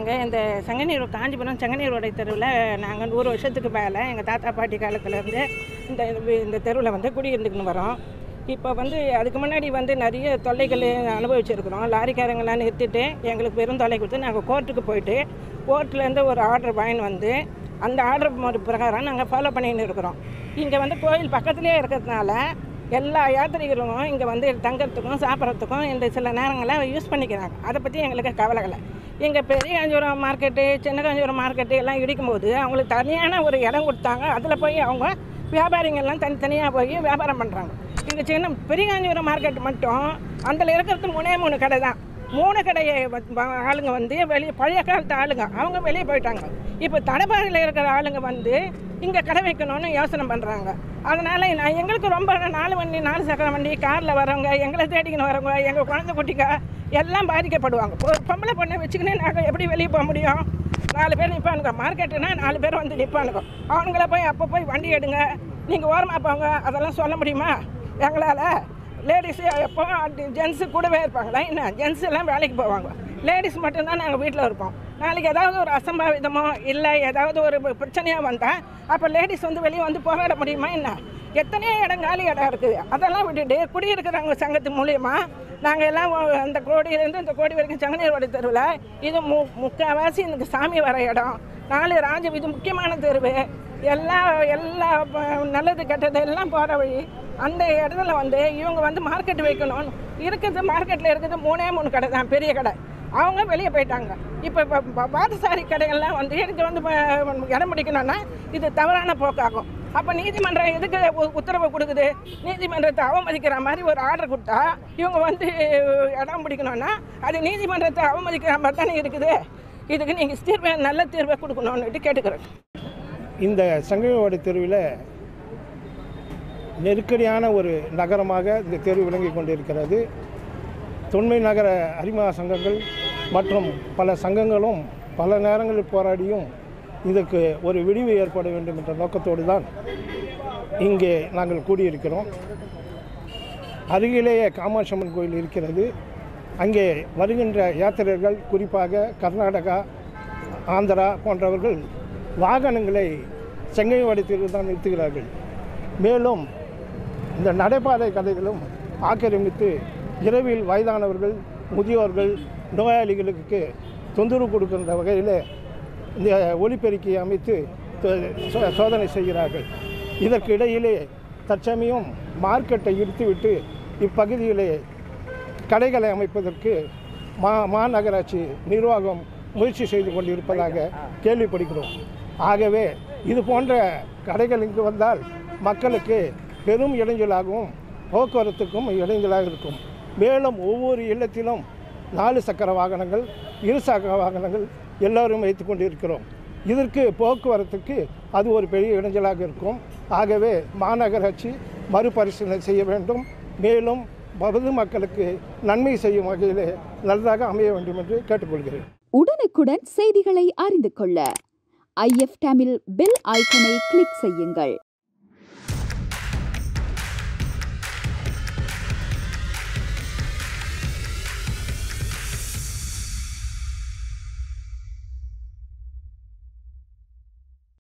நாங்கள் இந்த செங்கநீர் காஞ்சிபுரம் செங்கநீர் உடை தெருவில் நாங்கள் நூறு வருஷத்துக்கு மேலே எங்கள் தாத்தா பாட்டி காலத்துலேருந்து இந்த இந்த தெருவில் வந்து குடியிருந்துக்கின்னு வரோம் இப்போ வந்து அதுக்கு முன்னாடி வந்து நிறைய தொல்லைகள் அனுபவிச்சிருக்கிறோம் லாரிக்காரங்களாம் நிறுத்திட்டு எங்களுக்கு பெரும் தொல்லை கொடுத்து நாங்கள் கோர்ட்டுக்கு போயிட்டு கோர்ட்லேருந்து ஒரு ஆர்டர் வாங்கி வந்து அந்த ஆர்டர் பிரகாரம் நாங்கள் ஃபாலோ பண்ணின்னு இருக்கிறோம் இங்கே வந்து கோயில் பக்கத்துலேயே இருக்கிறதுனால எல்லா யாத்திரிகளும் இங்கே வந்து தங்கறதுக்கும் சாப்பிட்றதுக்கும் இந்த சில நேரங்களில் யூஸ் பண்ணிக்கிறாங்க அதை பற்றி எங்களுக்கு கவலை இல்லை இங்கே பெரிய காஞ்சிபுரம் மார்க்கெட்டு சின்ன காஞ்சிபுரம் மார்க்கெட்டு எல்லாம் இடிக்கும்போது அவங்களுக்கு தனியான ஒரு இடம் கொடுத்தாங்க அதில் போய் அவங்க வியாபாரிங்கள்லாம் தனித்தனியாக போய் வியாபாரம் பண்ணுறாங்க இங்கே சின்ன பெரிய காஞ்சிபுரம் மார்க்கெட் மட்டும் அதில் இருக்கிறது மூணே மூணு கடை தான் மூணு கடையை வ- வ- ஆளுங்க வந்து வெளியே பழைய காலத்து ஆளுங்க அவங்க வெளியே போயிட்டாங்க இப்போ தடபாறையில் இருக்கிற ஆளுங்க வந்து இங்கே கடை வைக்கணும்னு யோசனை பண்ணுறாங்க அதனால் நான் எங்களுக்கு ரொம்ப நாலு வண்டி நாலு சக்கர வண்டி காரில் வரவங்க எங்களை தேடிக்கின்னு வரவங்க எங்கள் குழந்தை குட்டிங்க எல்லாம் பாதிக்கப்படுவாங்க ஒரு பொம்பளை பொண்ணை வச்சுக்கின்னு நாங்கள் எப்படி வெளியே போக முடியும் நாலு பேர் நிற்பானுங்க மார்க்கெட்டுனா நாலு பேர் வந்து நிற்பானுங்க அவங்கள போய் அப்போ போய் வண்டி எடுங்க நீங்கள் ஓரமாக போங்க அதெல்லாம் சொல்ல முடியுமா எங்களால் லேடிஸு எப்போ ஜென்ஸு கூடவே இருப்பாங்களா என்ன ஜென்ஸ் எல்லாம் வேலைக்கு போவாங்க லேடிஸ் மட்டும்தான் நாங்கள் வீட்டில் இருப்போம் நாளைக்கு ஏதாவது ஒரு அசம்பாவிதமோ இல்லை ஏதாவது ஒரு பி- பிரச்சனையாக வந்தால் அப்போ லேடிஸ் வந்து வெளியே வந்து போராட முடியுமா என்ன எத்தனையோ இடம் காலி இடம் இருக்குது அதெல்லாம் விட்டுட்டு குடியிருக்கிறவங்க சங்கத்து மூலியமா நாங்கள் எல்லாம் ஒ- அந்த கோடியிலேருந்து இந்த கோடி வரைக்கும் செங்கநீர்வாடி தெருவில் இது மு முக்கால்வாசி எனக்கு சாமி வர இடம் நாலு ராஜ இது முக்கியமான தெருவு எல்லா எல்லா ப- நல்லது கெட்டது எல்லாம் போகிற வழி அந்த இடத்துல வந்து இவங்க வந்து மார்க்கெட் வைக்கணும் இருக்குது மார்க்கெட்டில் இருக்குது மூணே மூணு கடை தான் பெரிய கடை அவங்க வெளியே போயிட்டாங்க இப்போ இப்போ பாதசாரி கடைகள்லாம் வந்து எனக்கு வந்து ப- இடம் பிடிக்கணும்னா இது தவறான போக்காகும் அப்போ நீதிமன்றம் எதுக்கு உ- உத்தரவு கொடுக்குது நீதிமன்றத்தை அவமதிக்கிற மாதிரி ஒரு ஆர்டர் கொடுத்தா இவங்க வந்து இடம் பிடிக்கணும்னா அது நீதிமன்றத்தை அவமதிக்கிற மாதிரி தானே இருக்குது இதுக்கு நீங்கள் தீர்வை நல்ல தீர்வை கொடுக்கணும்னுட்டு கேட்டுக்கிறேன் இந்த சங்கவாடி தெருவில் நெருக்கடியான ஒரு நகரமாக இந்த தெரு விளங்கி கொண்டிருக்கிறது தொன்மை நகர அறிமுக சங்கங்கள் மற்றும் பல சங்கங்களும் பல நேரங்களில் போராடியும் இதற்கு ஒரு விடிவு ஏற்பட வேண்டும் என்ற நோக்கத்தோடு தான் இங்கே நாங்கள் கூடியிருக்கிறோம் அருகிலேயே காமாட்சம்மன் கோயில் இருக்கிறது அங்கே வருகின்ற யாத்திரைகள் குறிப்பாக கர்நாடகா ஆந்திரா போன்றவர்கள் வாகனங்களை செங்கைவாடத்தில் தான் நிறுத்துகிறார்கள் மேலும் இந்த நடைபாதை கடைகளும் ஆக்கிரமித்து இரவில் வயதானவர்கள் முதியோர்கள் நோயாளிகளுக்கு தொந்தரவு கொடுக்கின்ற வகையில் இந்த ஒலிபெருக்கியை அமைத்து சோ- சோ- சோதனை செய்கிறார்கள் இதற்கு இடையிலே தற்சமயம் மார்க்கெட்டை இடித்துவிட்டு இப்பகுதியிலே கடைகளை அமைப்பதற்கு மா மாநகராட்சி நிர்வாகம் முயற்சி செய்து கொண்டிருப்பதாக கேள்விப்படுகிறோம் ஆகவே இது போன்ற கடைகள் இங்கு வந்தால் மக்களுக்கு பெரும் இடைஞ்சலாகவும் போக்குவரத்துக்கும் இடைஞ்சலாக இருக்கும் மேலும் ஒவ்வொரு இல்லத்திலும் நாலு சக்கர வாகனங்கள் இரு சக்கர வாகனங்கள் எல்லோரும் வைத்து கொண்டிருக்கிறோம் இதற்கு போக்குவரத்துக்கு அது ஒரு பெரிய இடைஞ்சலாக இருக்கும் ஆகவே மாநகராட்சி மறுபரிசீலனை செய்ய வேண்டும் மேலும் பொது மக்களுக்கு நன்மை செய்யும் வகையிலே நல்லதாக அமைய வேண்டும் என்று கேட்டுக்கொள்கிறேன் உடனுக்குடன் செய்திகளை அறிந்து கொள்ள ஐஎஃப் தமிழ் பெல் ஐக்கனை கிளிக் செய்யுங்கள்